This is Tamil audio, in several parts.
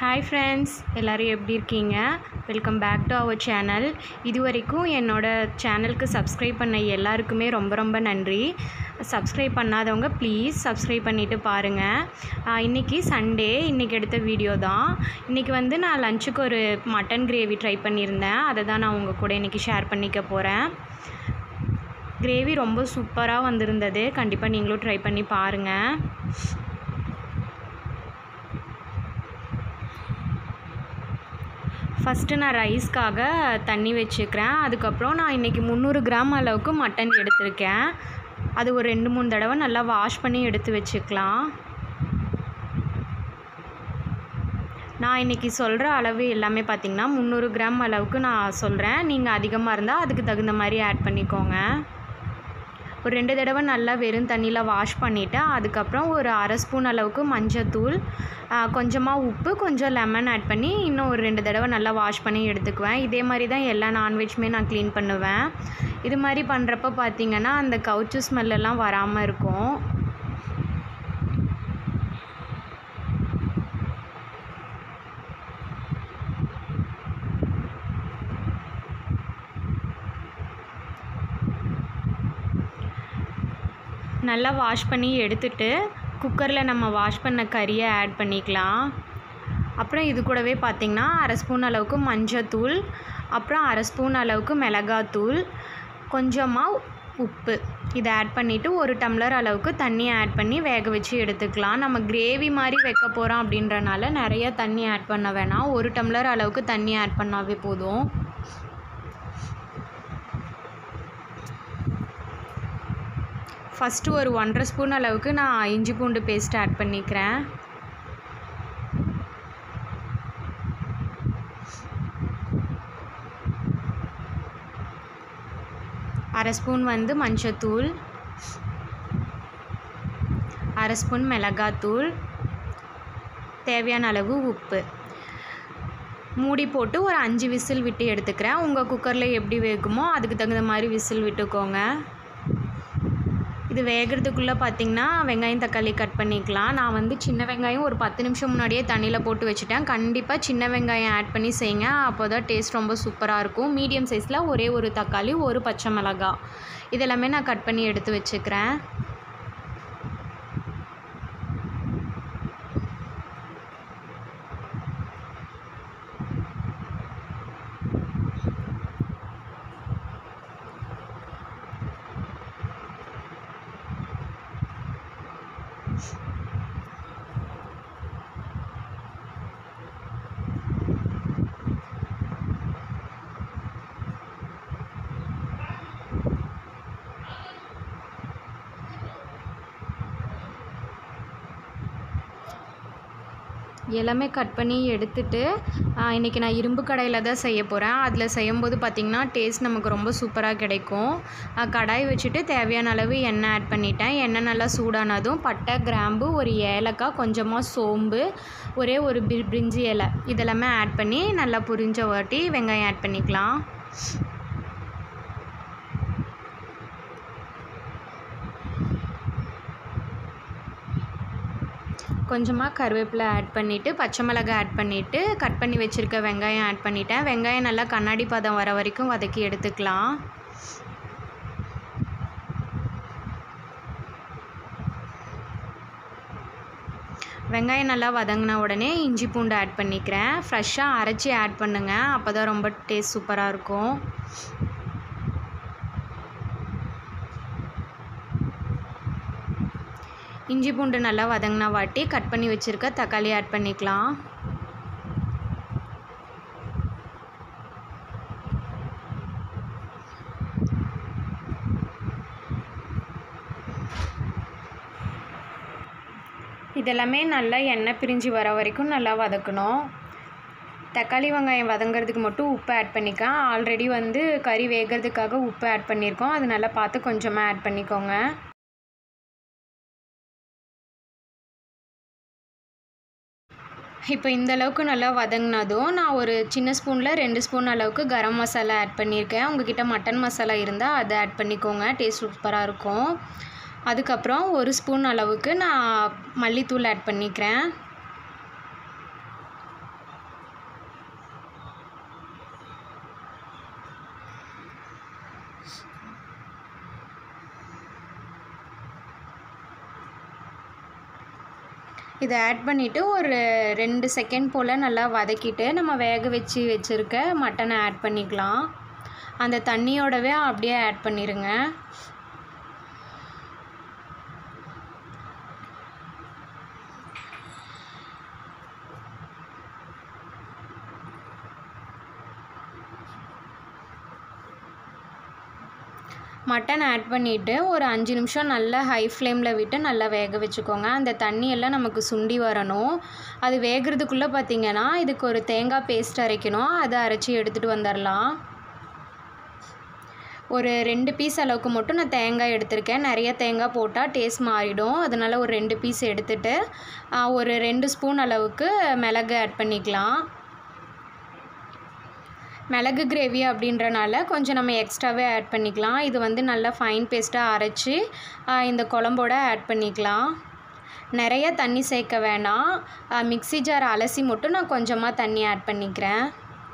ஹாய் ஃப்ரெண்ட்ஸ் எல்லோரும் எப்படி இருக்கீங்க welcome back to our channel இது வரைக்கும் என்னோட சேனலுக்கு சப்ஸ்கிரைப் பண்ண எல்லாருக்குமே ரொம்ப ரொம்ப நன்றி சப்ஸ்கிரைப் பண்ணாதவங்க ப்ளீஸ் சப்ஸ்கிரைப் பண்ணிவிட்டு பாருங்கள் இன்றைக்கி சண்டே இன்றைக்கி எடுத்த வீடியோ தான் இன்றைக்கி வந்து நான் லஞ்சுக்கு ஒரு மட்டன் கிரேவி ட்ரை பண்ணியிருந்தேன் அதை தான் நான் உங்கள் கூட இன்றைக்கி ஷேர் பண்ணிக்க போகிறேன் கிரேவி ரொம்ப சூப்பராக வந்திருந்தது கண்டிப்பாக நீங்களும் ட்ரை பண்ணி பாருங்கள் ஃபஸ்ட்டு நான் ரைஸ்க்காக தண்ணி வச்சுக்கிறேன் அதுக்கப்புறம் நான் இன்றைக்கி முந்நூறு கிராம் அளவுக்கு மட்டன் எடுத்திருக்கேன் அது ஒரு ரெண்டு மூணு தடவை நல்லா வாஷ் பண்ணி எடுத்து வச்சுக்கலாம் நான் இன்றைக்கி சொல்கிற அளவு எல்லாமே பார்த்திங்கன்னா முந்நூறு கிராம் அளவுக்கு நான் சொல்கிறேன் நீங்கள் அதிகமாக இருந்தால் அதுக்கு தகுந்த மாதிரி ஆட் பண்ணிக்கோங்க ஒரு ரெண்டு தடவை நல்லா வெறும் தண்ணியில் வாஷ் பண்ணிவிட்டு அதுக்கப்புறம் ஒரு அரை ஸ்பூன் அளவுக்கு மஞ்சத்தூள் கொஞ்சமாக உப்பு கொஞ்சம் லெமன் ஆட் பண்ணி இன்னும் ஒரு ரெண்டு தடவை நல்லா வாஷ் பண்ணி எடுத்துக்குவேன் இதே மாதிரி தான் எல்லா நான்வெஜ்மே நான் க்ளீன் பண்ணுவேன் இது மாதிரி பண்ணுறப்ப பார்த்திங்கன்னா அந்த கவுச்சு ஸ்மெல்லெல்லாம் வராமல் இருக்கும் நல்லா வாஷ் பண்ணி எடுத்துட்டு குக்கரில் நம்ம வாஷ் பண்ண கறியை ஆட் பண்ணிக்கலாம் அப்புறம் இது கூடவே பார்த்திங்கன்னா அரை ஸ்பூன் அளவுக்கு மஞ்சத்தூள் அப்புறம் அரை ஸ்பூன் அளவுக்கு மிளகாத்தூள் கொஞ்சமாக உப்பு இதை ஆட் பண்ணிவிட்டு ஒரு டம்ளர் அளவுக்கு தண்ணி ஆட் பண்ணி வேக வச்சு எடுத்துக்கலாம் நம்ம கிரேவி மாதிரி வைக்க போகிறோம் அப்படின்றனால நிறைய தண்ணி ஆட் பண்ண வேணாம் ஒரு டம்ளர் அளவுக்கு தண்ணி ஆட் பண்ணாவே போதும் ஃபஸ்ட்டு ஒரு ஒன்றரை ஸ்பூன் அளவுக்கு நான் இஞ்சி பூண்டு பேஸ்ட் ஆட் பண்ணிக்கிறேன் அரை ஸ்பூன் வந்து மஞ்சத்தூள் அரை ஸ்பூன் மிளகாத்தூள் தேவையான அளவு உப்பு மூடி போட்டு ஒரு அஞ்சு விசில் விட்டு எடுத்துக்கிறேன் உங்கள் குக்கரில் எப்படி வேகுமோ அதுக்கு தகுந்த மாதிரி விசில் விட்டுக்கோங்க இது வேகிறதுக்குள்ளே பார்த்திங்கன்னா வெங்காயம் தக்காளி கட் பண்ணிக்கலாம் நான் வந்து சின்ன வெங்காயம் ஒரு பத்து நிமிஷம் முன்னாடியே தண்ணியில் போட்டு வச்சுட்டேன் கண்டிப்பாக சின்ன வெங்காயம் ஆட் பண்ணி செய்யுங்க அப்போ தான் டேஸ்ட் ரொம்ப சூப்பராக இருக்கும் மீடியம் சைஸில் ஒரே ஒரு தக்காளி ஒரு பச்சை மிளகா இதெல்லாமே நான் கட் பண்ணி எடுத்து வச்சுக்கிறேன் எல்லாமே கட் பண்ணி எடுத்துட்டு இன்றைக்கி நான் இரும்பு கடாயில் தான் செய்ய போகிறேன் அதில் செய்யும்போது பார்த்திங்கன்னா டேஸ்ட் நமக்கு ரொம்ப சூப்பராக கிடைக்கும் கடாய் வச்சுட்டு தேவையான அளவு எண்ணெய் ஆட் பண்ணிட்டேன் எண்ணெய் நல்லா சூடானதும் பட்டை கிராம்பு ஒரு ஏலக்காய் கொஞ்சமாக சோம்பு ஒரே ஒரு பி பிரிஞ்சி இலை இதெல்லாமே ஆட் பண்ணி நல்லா புரிஞ்ச வாட்டி வெங்காயம் ஆட் பண்ணிக்கலாம் கொஞ்சமாக கருவேப்பிலை ஆட் பண்ணிவிட்டு பச்சை மிளகாய் ஆட் பண்ணிவிட்டு கட் பண்ணி வச்சுருக்க வெங்காயம் ஆட் பண்ணிட்டேன் வெங்காயம் நல்லா கண்ணாடி பதம் வர வரைக்கும் வதக்கி எடுத்துக்கலாம் வெங்காயம் நல்லா வதங்கின உடனே இஞ்சி பூண்டு ஆட் பண்ணிக்கிறேன் ஃப்ரெஷ்ஷாக அரைச்சி ஆட் பண்ணுங்கள் அப்போ தான் ரொம்ப டேஸ்ட் சூப்பராக இருக்கும் இஞ்சி பூண்டு நல்லா வதங்கினா வாட்டி கட் பண்ணி வச்சுருக்க தக்காளி ஆட் பண்ணிக்கலாம் இதெல்லாமே நல்லா எண்ணெய் பிரிஞ்சு வர வரைக்கும் நல்லா வதக்கணும் தக்காளி வெங்காயம் வதங்கிறதுக்கு மட்டும் உப்பு ஆட் பண்ணிக்கேன் ஆல்ரெடி வந்து கறி வேகிறதுக்காக உப்பு ஆட் பண்ணியிருக்கோம் அது நல்லா பார்த்து கொஞ்சமாக ஆட் பண்ணிக்கோங்க இப்போ இந்த அளவுக்கு நல்லா வதங்கினதும் நான் ஒரு சின்ன ஸ்பூனில் ரெண்டு ஸ்பூன் அளவுக்கு கரம் மசாலா ஆட் பண்ணியிருக்கேன் உங்ககிட்ட மட்டன் மசாலா இருந்தால் அதை ஆட் பண்ணிக்கோங்க டேஸ்ட் சூப்பராக இருக்கும் அதுக்கப்புறம் ஒரு ஸ்பூன் அளவுக்கு நான் மல்லித்தூள் ஆட் பண்ணிக்கிறேன் இதை ஆட் பண்ணிவிட்டு ஒரு ரெண்டு செகண்ட் போல் நல்லா வதக்கிட்டு நம்ம வேக வச்சு வச்சுருக்க மட்டனை ஆட் பண்ணிக்கலாம் அந்த தண்ணியோடவே அப்படியே ஆட் பண்ணிடுங்க மட்டன் ஆட் பண்ணிவிட்டு ஒரு அஞ்சு நிமிஷம் நல்லா ஹை ஃப்ளேமில் விட்டு நல்லா வேக வச்சுக்கோங்க அந்த தண்ணி எல்லாம் நமக்கு சுண்டி வரணும் அது வேகிறதுக்குள்ளே பார்த்திங்கன்னா இதுக்கு ஒரு தேங்காய் பேஸ்ட் அரைக்கணும் அதை அரைச்சி எடுத்துகிட்டு வந்துடலாம் ஒரு ரெண்டு பீஸ் அளவுக்கு மட்டும் நான் தேங்காய் எடுத்திருக்கேன் நிறைய தேங்காய் போட்டால் டேஸ்ட் மாறிடும் அதனால் ஒரு ரெண்டு பீஸ் எடுத்துட்டு ஒரு ரெண்டு ஸ்பூன் அளவுக்கு மிளகு ஆட் பண்ணிக்கலாம் மிளகு கிரேவி அப்படின்றனால கொஞ்சம் நம்ம எக்ஸ்ட்ராவே ஆட் பண்ணிக்கலாம் இது வந்து நல்லா ஃபைன் பேஸ்ட்டாக அரைச்சி இந்த குழம்போட ஆட் பண்ணிக்கலாம் நிறைய தண்ணி சேர்க்க வேணாம் மிக்ஸி ஜார் அலசி மட்டும் நான் கொஞ்சமாக தண்ணி ஆட் பண்ணிக்கிறேன்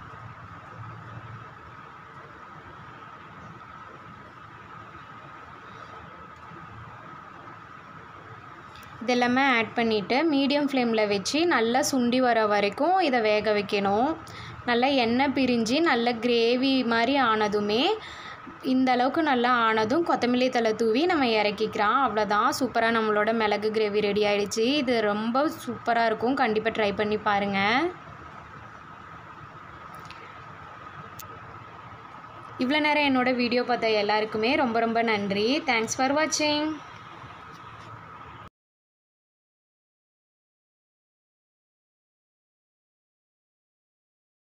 இதெல்லாமே ஆட் பண்ணிவிட்டு மீடியம் ஃப்ளேமில் வச்சு நல்லா சுண்டி வர வரைக்கும் இதை வேக வைக்கணும் நல்லா எண்ணெய் பிரிஞ்சு நல்ல கிரேவி மாதிரி ஆனதுமே இந்த அளவுக்கு நல்லா ஆனதும் கொத்தமல்லி தலை தூவி நம்ம இறக்கிக்கலாம் அவ்வளோதான் சூப்பராக நம்மளோட மிளகு கிரேவி ரெடி ஆகிடுச்சு இது ரொம்ப சூப்பராக இருக்கும் கண்டிப்பாக ட்ரை பண்ணி பாருங்கள் இவ்வளோ நேரம் என்னோடய வீடியோ பார்த்த எல்லாருக்குமே ரொம்ப ரொம்ப நன்றி தேங்க்ஸ் ஃபார் வாட்சிங்